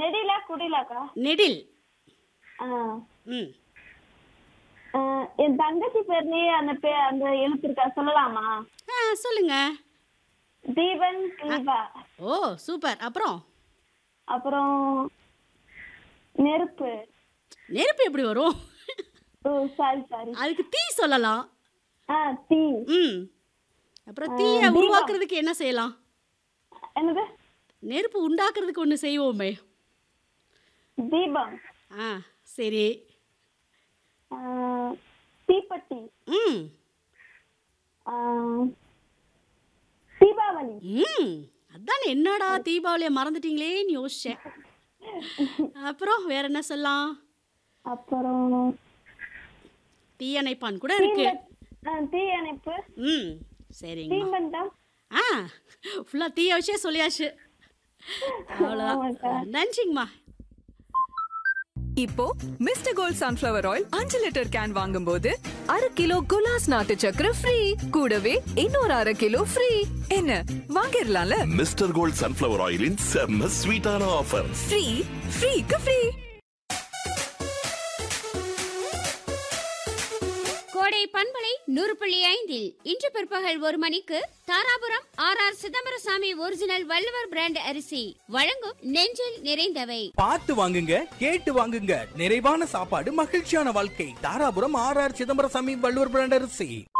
நெடிலா குடிலாக்கா நெடில் ஆ. ம் ஆ, என் தங்கச்சி பேர்லயே அந்த பே அந்த எழுத்து இருக்கா சொல்லலாமா ஆ சொல்லுங்க தீபன் தீபா ஓ சூப்பர் அப்புறம் அப்புறம் நெருப்பு நெருப்பு எப்படி வரும் ஓ சாரி சாரி அதுக்கு தீ சொல்லலாம் ஆ தீ ம் அப்புறம் தீயை உருவாக்குறதுக்கு என்ன செய்யலாம் என்னது நெருப்பு உண்டாக்குறதுக்கு ஒன்று செய்வோமே தீபம் ஆ சரி ஆ, தீப்பெட்டி ம் ஆ, தீபாவளி ம் அதான் என்னடா தீபாவளியை மறந்துட்டீங்களேன்னு யோசிச்சேன் அப்புறம் வேற என்ன சொல்லலாம் அப்புறம் தீயணைப்பான் கூட இருக்கு ஆ, தீ அணைப்பு ம் சரிங்கம்மா தீபந்தம் ஆ ஃபுல்லாக தீய வச்சே சொல்லியாச்சு ஆமாக்கா. அவ்வளோதான் நன்றிங்கம்மா இப்போ மிஸ்டர் கோல்ட் சன்ஃப்ளவர் ஆயில் அஞ்சு லிட்டர் கேன் வாங்கும்போது அரை கிலோ குலாஸ் நாட்டு சக்கரை ஃப்ரீ கூடவே இன்னொரு அரை கிலோ ஃப்ரீ என்ன வாங்கிடலாம்ல மிஸ்டர் கோல்ட் சன்ஃப்ளவர் ஆயிலின் செம்ம ஸ்வீட்டான ஆஃபர் ஃப்ரீ ஃப்ரீக்கு ஃப்ரீ கோடை பண்பலை நூறு புள்ளி ஐந்தில் இன்று பிற்பகல் ஒரு மணிக்கு Dharapuram R R Chidambarasamy original Valluvar brand அரிசி வழங்கும் நெஞ்சில் நிறைந்தவை பார்த்து வாங்குங்க கேட்டு வாங்குங்க நிறைவான சாப்பாடு மகிழ்ச்சியான வாழ்க்கை Dharapuram R R Chidambarasamy Valluvar brand அரிசி